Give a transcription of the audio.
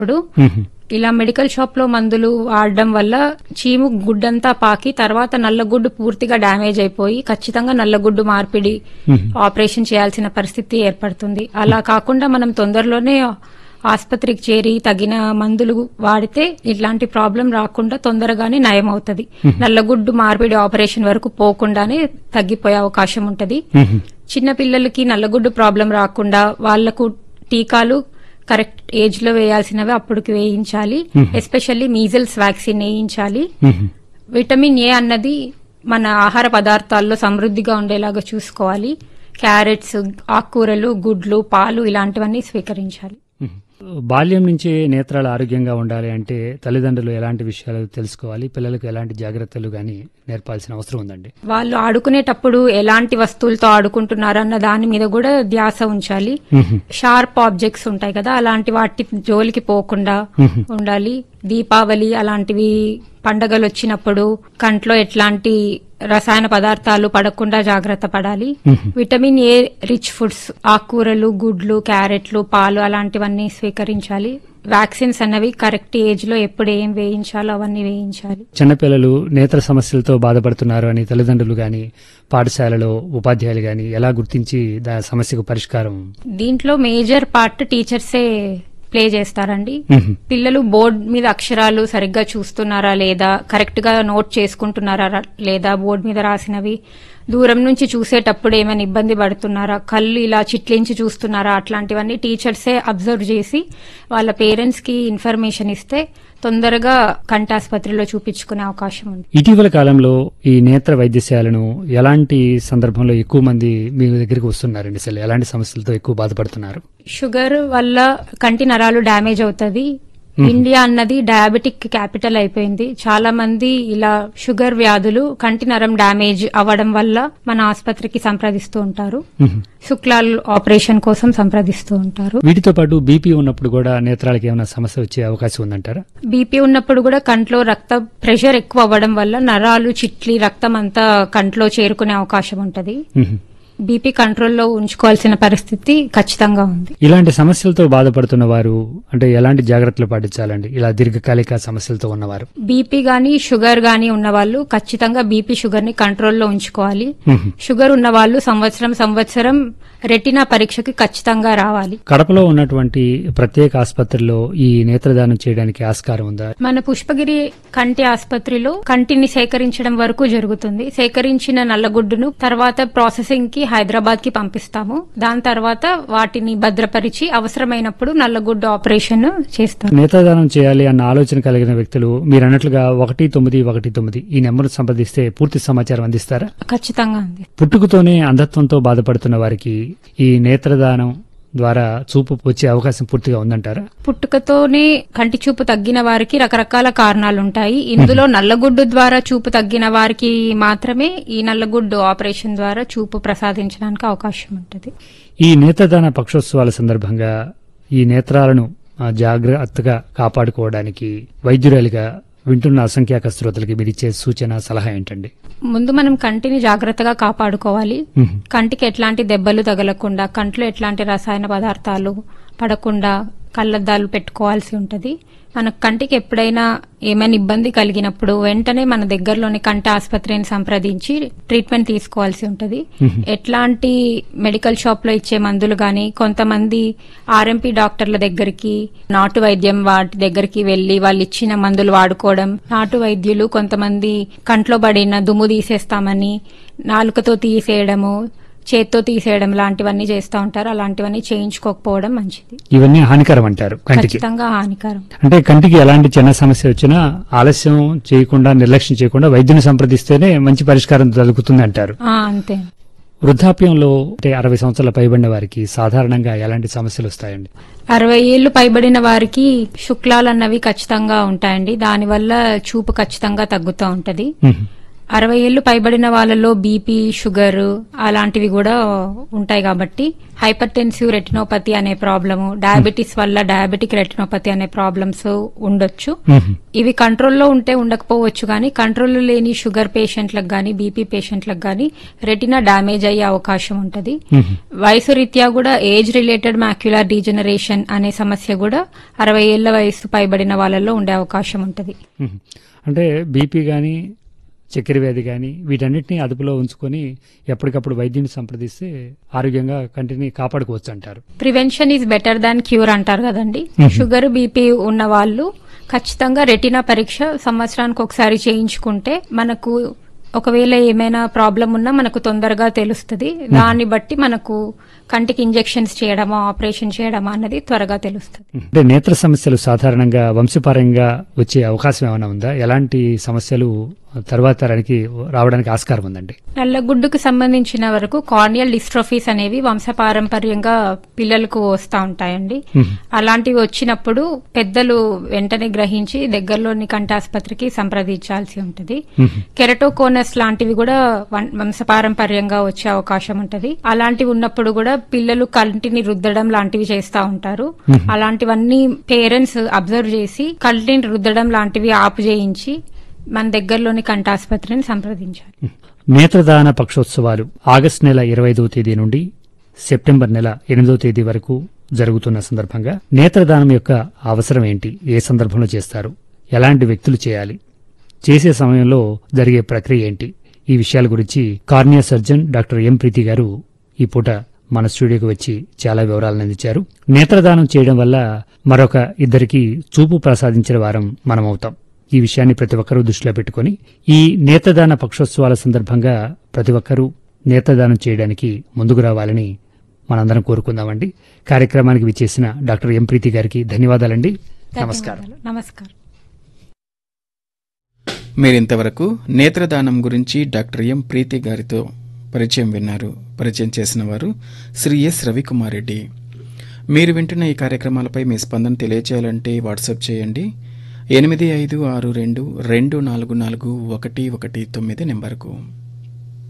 ఇప్పుడు మ్మ్. ఇలా medical shop లో మందులు వాడడం వల్ల చీము గుడ్డంతా పాకి తర్వాత నల్లగుడ్డు పూర్తిగా డ్యామేజ్ అయిపోయి ఖచ్చితంగా నల్లగుడ్డు మార్పిడి మ్మ్. ఆపరేషన్ చేయాల్సిన పరిస్థితి ఏర్పడుతుంది అలా కాకుండా మనం తొందరలోనే ఆసుపత్రికి చేరి తగిన మందులు వాడితే ఇట్లాంటి ప్రాబ్లం రాకుండా తొందరగానే నయం అవుతుంది నల్లగుడ్డు మార్పిడి ఆపరేషన్ వరకు పోకుండానే తగ్గిపోయే అవకాశం ఉంటది మ్మ్. చిన్న పిల్లలకి నల్లగుడ్డు ప్రాబ్లం రాకుండా వాళ్లకు టీకాలు కరెక్ట్ ఏజ్ లో వేయాల్సినవి అప్పటికి వేయించాలి ఎస్పెషల్లీ మీజల్స్ వ్యాక్సిన్ వేయించాలి మ్మ్. విటమిన్ ఏ అన్నది మన ఆహార పదార్థాల్లో సమృద్ధిగా ఉండేలాగా చూసుకోవాలి క్యారెట్స్ ఆకుకూరలు గుడ్లు పాలు ఇలాంటివన్నీ స్వీకరించాలి మ్మ్. బాల్యం నుంచే నేత్రాలు ఆరోగ్యంగా ఉండాలి అంటే తల్లిదండ్రులు ఎలాంటి విషయాలు తెలుసుకోవాలి పిల్లలకు ఎలాంటి జాగ్రత్తలు గాని నేర్పాల్సిన అవసరం ఉందండి వాళ్ళు ఆడుకునేటప్పుడు ఎలాంటి వస్తువులతో ఆడుకుంటున్నారన్న దాని మీద కూడా ధ్యాస ఉంచాలి మ్మ్. షార్ప్ ఆబ్జెక్ట్స్ ఉంటాయి కదా అలాంటి వాటి జోలికి పోకుండా మ్మ్. ఉండాలి దీపావళి అలాంటివి పండగలు వచ్చినప్పుడు కంట్లో ఎట్లాంటి రసాయన పదార్థాలు పడకుండా జాగ్రత్త పడాలి మ్మ్. విటమిన్ ఏ రిచ్ ఫుడ్స్ ఆకుకూరలు గుడ్లు క్యారెట్లు పాలు అలాంటివన్నీ స్వీకరించాలి వ్యాక్సిన్స్ అన్నవి కరెక్ట్ ఏజ్ లో ఎప్పుడు ఏం వేయించాలో అవన్నీ వేయించాలి చిన్నపిల్లలు నేత్ర సమస్యలతో బాధపడుతున్నారు అని తల్లిదండ్రులు గాని పాఠశాలలో ఉపాధ్యాయులు గాని ఎలా గుర్తించి దా సమస్యకు పరిష్కారం దీంట్లో మేజర్ పార్ట్ టీచర్సే ప్లే చేస్తారండి మ్మ్. పిల్లలు బోర్డ్ మీద అక్షరాలు సరిగ్గా చూస్తున్నారా లేదా కరెక్ట్ గా నోట్ చేసుకుంటున్నారా రా- లేదా బోర్డు మీద రాసినవి దూరం నుంచి చూసేటప్పుడు ఏమైనా ఇబ్బంది పడుతున్నారా కళ్ళు ఇలా చిట్లించి చూస్తున్నారా అట్లాంటివన్నీ టీచర్సే అబ్జర్వ్ చేసి వాళ్ళ పేరెంట్స్ కి ఇన్ఫర్మేషన్ ఇస్తే తొందరగా కంటాసుపత్రిలో చూపించుకునే అవకాశం ఉంది ఇటీవల కాలంలో ఈ నేత్ర వైద్యశాలను ఎలాంటి సందర్భంలో ఎక్కువ మంది మీ దగ్గరికి వస్తున్నారండి అసలు ఎలాంటి సమస్యలతో ఎక్కువ బాధపడుతున్నారు షుగర్ వల్ల కంటి నరాలు డ్యామేజ్ అవుతుంది ఇండియా అన్నది డయాబెటిక్ క్యాపిటల్ అయిపోయింది చాలా మంది ఇలా షుగర్ వ్యాధులు కంటి నరం డ్యామేజ్ అవ్వడం వల్ల మన ఆసుపత్రికి సంప్రదిస్తూ ఉంటారు మ్మ్. శుక్లాల్ ఆపరేషన్ కోసం సంప్రదిస్తూ ఉంటారు వీటితో పాటు బీపీ ఉన్నప్పుడు కూడా నేత్రాలకు ఏమైనా సమస్య వచ్చే అవకాశం ఉందంటారా బీపీ ఉన్నప్పుడు కూడా కంట్లో రక్త ప్రెషర్ ఎక్కువ అవ్వడం వల్ల నరాలు చిట్లి రక్తం అంతా కంట్లో చేరుకునే అవకాశం ఉంటది మ్మ్. బీపీ కంట్రోల్లో ఉంచుకోవాల్సిన పరిస్థితి ఖచ్చితంగా ఉంది ఇలాంటి సమస్యలతో బాధపడుతున్న వారు అంటే ఎలాంటి జాగ్రత్తలు పాటించాలండి ఇలా దీర్ఘకాలిక సమస్యలతో ఉన్నవారు బీపీ గానీ షుగర్ గానీ ఉన్న వాళ్ళు ఖచ్చితంగా బీపీ షుగర్ ని కంట్రోల్లో ఉంచుకోవాలి మ్మ్. షుగర్ ఉన్న వాళ్ళు సంవత్సరం సంవత్సరం రెటినా పరీక్షకి ఖచ్చితంగా రావాలి కడపలో ఉన్నటువంటి ప్రత్యేక ఆసుపత్రిలో ఈ నేత్రదానం చేయడానికి ఆస్కారం ఉందా మన పుష్పగిరి కంటి ఆసుపత్రిలో కంటిని సేకరించడం వరకు జరుగుతుంది సేకరించిన నల్లగుడ్డును తర్వాత ప్రాసెసింగ్ కి హైదరాబాద్ కి పంపిస్తాము దాని తర్వాత వాటిని భద్రపరిచి అవసరమైనప్పుడు నల్లగుడ్డు ఆపరేషన్ చేస్తాం నేత్రదానం చేయాలి అన్న ఆలోచన కలిగిన వ్యక్తులు మీరు అన్నట్లుగా ఒకటి తొమ్మిది ఒకటి తొమ్మిది ఈ నెంబర్ సంప్రదిస్తే పూర్తి సమాచారం అందిస్తారా ఖచ్చితంగా ఉంది పుట్టుకతోనే అంధత్వంతో బాధపడుతున్న వారికి ఈ నేత్రదానం ద్వారా చూపు వచ్చే అవకాశం పూర్తిగా ఉందంటారా పుట్టుకతోనే కంటి చూపు తగ్గిన వారికి రకరకాల కారణాలుంటాయి ఇందులో నల్లగుడ్డు ద్వారా చూపు తగ్గిన వారికి మాత్రమే ఈ నల్లగుడ్డు ఆపరేషన్ ద్వారా చూపు ప్రసాదించడానికి అవకాశం ఉంటుంది ఈ నేత్రదాన పక్షోత్సవాల సందర్భంగా ఈ నేత్రాలను ఆ, జాగ్రత్తగా కాపాడుకోవడానికి వైద్యురాలిగా వింటున్న అసంఖ్యాక శ్రోతలకి మీరు ఇచ్చే సూచన సలహా ఏంటండి ముందు మనం కంటిని జాగ్రత్తగా కాపాడుకోవాలి మ్మ్. కంటికి ఎట్లాంటి దెబ్బలు తగలకుండా కంట్లో ఎట్లాంటి రసాయన పదార్థాలు పడకుండా కళ్ళద్దాలు పెట్టుకోవాల్సి ఉంటది మన కంటికి ఎప్పుడైనా ఏమైనా ఇబ్బంది కలిగినప్పుడు వెంటనే మన దగ్గరలోని కంటి ఆసుపత్రిని సంప్రదించి ట్రీట్మెంట్ తీసుకోవాల్సి ఉంటది ఎట్లాంటి మెడికల్ షాప్ లో ఇచ్చే మందులు గాని కొంతమంది ఆర్ఎంపీ డాక్టర్ల దగ్గరికి నాటు వైద్యం వాటి దగ్గరికి వెళ్లి వాళ్ళు ఇచ్చిన మందులు వాడుకోవడం నాటు వైద్యులు కొంతమంది కంట్లో పడిన దుమ్ము తీసేస్తామని నాలుకతో తీసేయడము చేత్తో తీసేయడం లాంటివన్నీ చేస్తూ ఉంటారు అలాంటివన్నీ చేయించుకోకపోవడం మంచిది ఇవన్నీ హానికరం అంటారు కంటికి ఖచ్చితంగా హానికరం అంటే కంటికి ఎలాంటి చిన్న సమస్య వచ్చినా ఆలస్యం చేయకుండా నిర్లక్ష్యం చేయకుండా వైద్యుని సంప్రదిస్తేనే మంచి పరిష్కారం దొరుకుతుంది అంటారు ఆ, అంతే వృద్ధాప్యంలో అంటే అరవై సంవత్సరాల పైబడిన వారికి సాధారణంగా ఎలాంటి సమస్యలు వస్తాయండి అరవై ఏళ్లు పైబడిన వారికి శుక్లాలు అన్నవి ఖచ్చితంగా ఉంటాయండి దానివల్ల చూపు ఖచ్చితంగా తగ్గుతూ ఉంటది మ్మ్. అరవై ఏళ్లు పైబడిన వాళ్ళలో బీపీ షుగర్ అలాంటివి కూడా ఉంటాయి కాబట్టి హైపర్ టెన్సివ్ రెటినోపతి అనే ప్రాబ్లము డయాబెటీస్ వల్ల డయాబెటిక్ రెటినోపతి అనే ప్రాబ్లమ్స్ ఉండొచ్చు మ్మ్. ఇవి కంట్రోల్లో ఉంటే ఉండకపోవచ్చు కానీ కంట్రోల్లో లేని షుగర్ పేషెంట్లకు గానీ బీపీ పేషెంట్లకు గానీ రెటినా డ్యామేజ్ అయ్యే అవకాశం ఉంటది మ్మ్. వయసు రీత్యా కూడా ఏజ్ రిలేటెడ్ మాక్యులర్ డీజనరేషన్ అనే సమస్య కూడా అరవై ఏళ్ల వయసు పైబడిన వాళ్ళలో ఉండే అవకాశం ఉంటది మ్మ్. అంటే బీపీ కానీ చక్కెర వ్యాధి కానీ వీటన్నిటిని అదుపులో ఉంచుకొని ఎప్పటికప్పుడు వైద్యుని సంప్రదిస్తే ఆరోగ్యంగా కంటిని కాపాడుకోవచ్చు అంటారు prevention is better than cure అంటారు కదండి షుగర్ బీపీ ఉన్న వాళ్ళు ఖచ్చితంగా రెటినా పరీక్ష సంవత్సరానికి ఒకసారి చేయించుకుంటే మనకు ఒకవేళ ఏమైనా ప్రాబ్లం ఉన్నా మనకు తొందరగా తెలుస్తుంది దాన్ని బట్టి మనకు కంటికి ఇంజెక్షన్స్ చేయడమా ఆపరేషన్ చేయడమా అన్నది త్వరగా తెలుస్తుంది అంటే నేత్ర సమస్యలు సాధారణంగా వంశపారంగా వచ్చే అవకాశం ఏమైనా ఉందా ఎలాంటి సమస్యలు తర్వాత తరానికి రావడానికి ఆస్కారం ఉందండి నల్లగుడ్డుకు సంబంధించిన వరకు కార్నియల్ డిస్ట్రోఫీస్ అనేవి వంశపారంపర్యంగా పిల్లలకు వస్తూ ఉంటాయండి మ్మ్. అలాంటివి వచ్చినప్పుడు పెద్దలు వెంటనే గ్రహించి దగ్గరలోని కంటాసుపత్రికి సంప్రదించాల్సి ఉంటుంది మ్మ్. కెరటోకోనస్ లాంటివి కూడా వం- వంశపారంపర్యంగా వచ్చే అవకాశం ఉంటది అలాంటివి ఉన్నప్పుడు కూడా పిల్లలు కంటిని రుద్దడం లాంటివి చేస్తా ఉంటారు అలాంటివన్నీ పేరెంట్స్ అబ్జర్వ్ చేసి కంటిని రుద్దడం లాంటివి ఆపు చేయించి మన దగ్గరలోని కంటాసుపత్రిని సంప్రదించాలి నేత్రదాన పక్షోత్సవాలు ఆగస్టు నెల ఇరవై ఐదవ తేదీ నుండి సెప్టెంబర్ నెల ఎనిమిదవ తేదీ వరకు జరుగుతున్న సందర్భంగా నేత్రదానం యొక్క అవసరం ఏంటి ఏ సందర్భంలో చేస్తారు ఎలాంటి వ్యక్తులు చేయాలి చేసే సమయంలో జరిగే ప్రక్రియ ఏంటి ఈ విషయాల గురించి cornea surgeon doctor M Preethi garu ఈ పూట మన స్టూడియోకి వచ్చి చాలా వివరాలను అందించారు నేత్రదానం చేయడం వల్ల మరొక ఇద్దరికి చూపు ప్రసాదించిన వారం మనం అవుతాం ఈ విషయాన్ని ప్రతి ఒక్కరూ దృష్టిలో పెట్టుకొని ఈ నేత్రదాన పక్షోత్సవాల సందర్భంగా ప్రతి ఒక్కరూ నేత్రదానం చేయడానికి ముందుకు రావాలని మనందరం కోరుకుందామండి కార్యక్రమానికి విచ్చేసిన డాక్టర్ ఎం ప్రీతి గారికి ధన్యవాదాలండి నమస్కారం ధన్యవాదాలు. నమస్కారం మీరింతవరకు నేత్రదానం గురించి డాక్టర్ ఎం ప్రీతి గారితో పరిచయం విన్నారు పరిచయం చేసిన వారు శ్రీ ఎస్ రవికుమార్ రెడ్డి మీరు వింటున్న ఈ కార్యక్రమాలపై మీ స్పందన తెలియచేయాలంటే వాట్సాప్ చేయండి ఎనిమిది ఐదు ఆరు రెండు రెండు నాలుగు నాలుగు ఒకటి ఒకటి తొమ్మిది నెంబర్కు